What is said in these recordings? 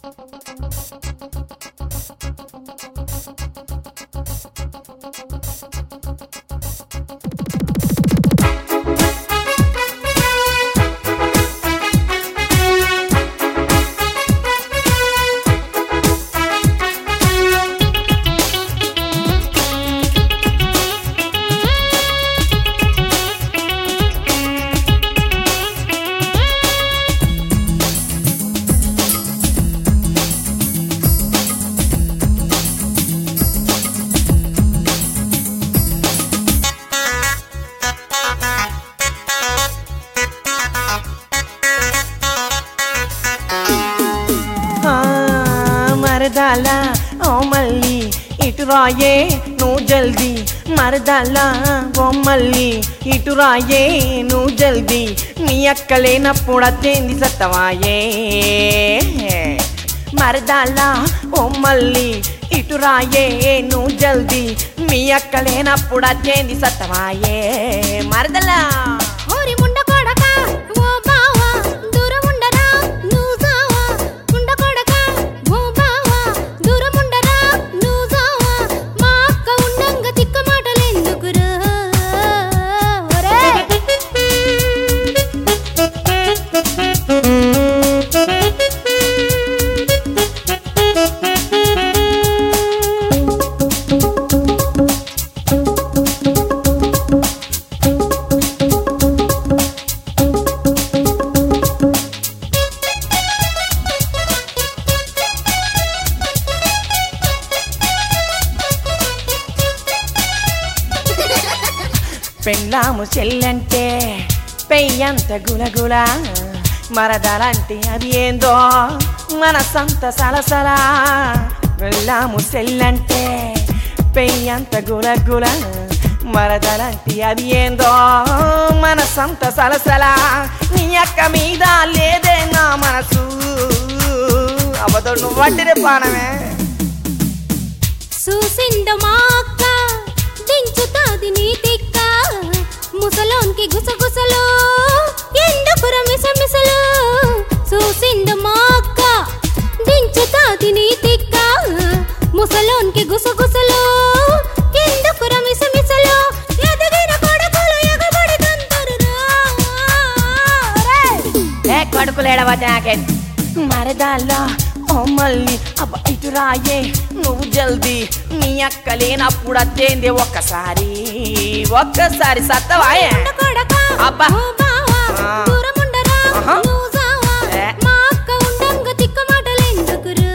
ఆ, మరదాల ఓ మళ్ళీ ఇటు రాయే నువ్వు జల్దీ మరదాల ఓ మళ్ళీ ఇటు రాయే నువ్వు జల్దీ నీ అక్క లేనప్పుడు అచ్చేంది సత్తవాయే మరదాల ఓ మళ్ళీ ఇటు రాయే నువ్వు జల్దీ మీ అక్క లేనప్పుడు అచ్చేంది సత్తవాయే మరదలా ఓరి ముండ కొడక ఓ బావా దూరం ఉండరా నువ్వు జావా ముండ కొడక ఓ బావా దూరం ఉండరా నువ్వు జావా మా అక్క ఉండంగ తిక్క మాటలెందుకురా ఒరే పెళ్ళాము చెల్లంటే పెయ్యంత గులగుల మరదలంటే అది ఏందో మనసంత సలసల వెళ్ళాము చెల్లంటే పెయ్యంత గులగుల మరదలంటే అది ఏందో మనసంత సలసల నీ అక్క మీద లేదే నా మనసు అబద్ధం నువ్వు వడ్డిరే పానమే చూసింద మా అక్క దించుతాది నీ తిక్క ముసలోన్కి గుసగుసలు ఎందుకుర మిసమిసలు చూసింద మా అక్క దించుతాది నీ తిక్క ముసలోన్కి గుసగుసలు ఎందుకుర మిసమిసలు ఎదిగిన కొడుకులు ఎగబడి తంతురురా ఏ కొడుకులేడవటాకే మరదాల్లో ఓ మళ్ళీ అబ్బ ఇటు రాయే నువ్వు జల్దీ నీ అక్క లేనప్పుడు అచ్చేంది ఒక్కసారి ఒక్కసారి సత్తవాయే కొడక అబ్బా. ఓ బావా ఆ. దూరం ఉండరా ఆహా. నువ్వు జావా ఏ. మా అక్క ఉండంగ తిక్క మాటలెందుకురా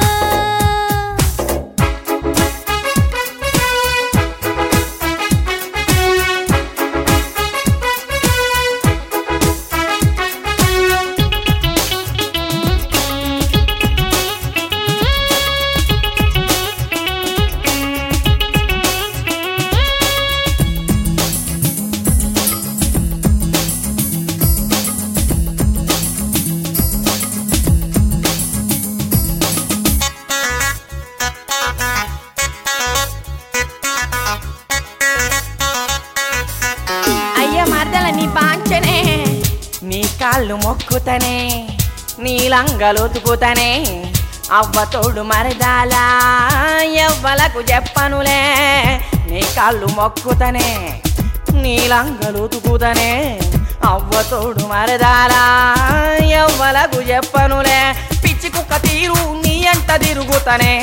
అయ్య మరదల నీ పాంచనే నీ కాళ్ళు మొక్కుతనే నీ లంగలొతుకుతనే అవ్వ తోడు మరదాలా ఎవ్వలకు చెప్పనులే నీ కాళ్ళు మొక్కుతనే నీ లంగలొతుకుతనే అవ్వ తోడు మరదాలా ఎవ్వలకు చెప్పనులే పిచ్చి కుక్క తీరు నీ అంట తిరుగుతనే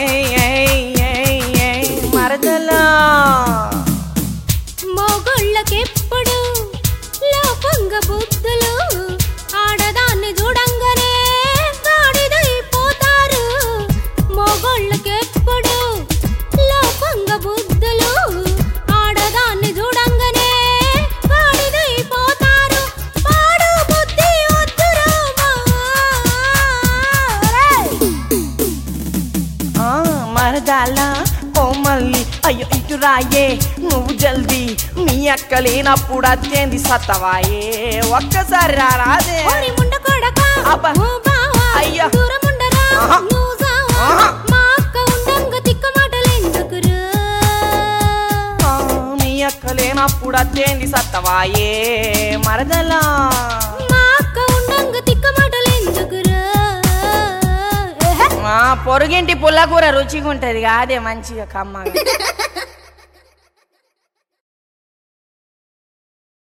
మరదలా మొగోళ్ళకెప్పుడు లోపంగ బుద్ధులు ఆడదాన్ని చూడంగానే గాడిదైపోతారు మొగోళ్ళకెప్పుడు లోపంగ బుద్ధులు ఆడదాన్ని చూడంగానే గాడిదైపోతారు పాడు బుద్ధి వద్దురా ఆ మరదాల ఓ మళ్ళీ అయ్యో ఇటు రాయే నువ్వు జల్దీ మీ అక్క లేనప్పుడు అచ్చేంది సత్తవాయే ఒక్కసారి రారాదే ఓరి ముండ కొడక అబ్బా. ఓ బావా అయ్యా. దూరం ఉండరా ఆహా. నువ్వు జావా ఆహా. మా అక్క ఉండంగ తిక్క మాటలెందుకురా ఆ, మీ అక్క లేనప్పుడు అచ్చేంది సత్తవాయే మరదలా మా అక్క ఉండంగ తిక్క మాటలెందుకురా ఏహే. పొరుగింటి పుల్లకూర రుచిగా ఉంటది కాదే మంచిగా కమ్మగా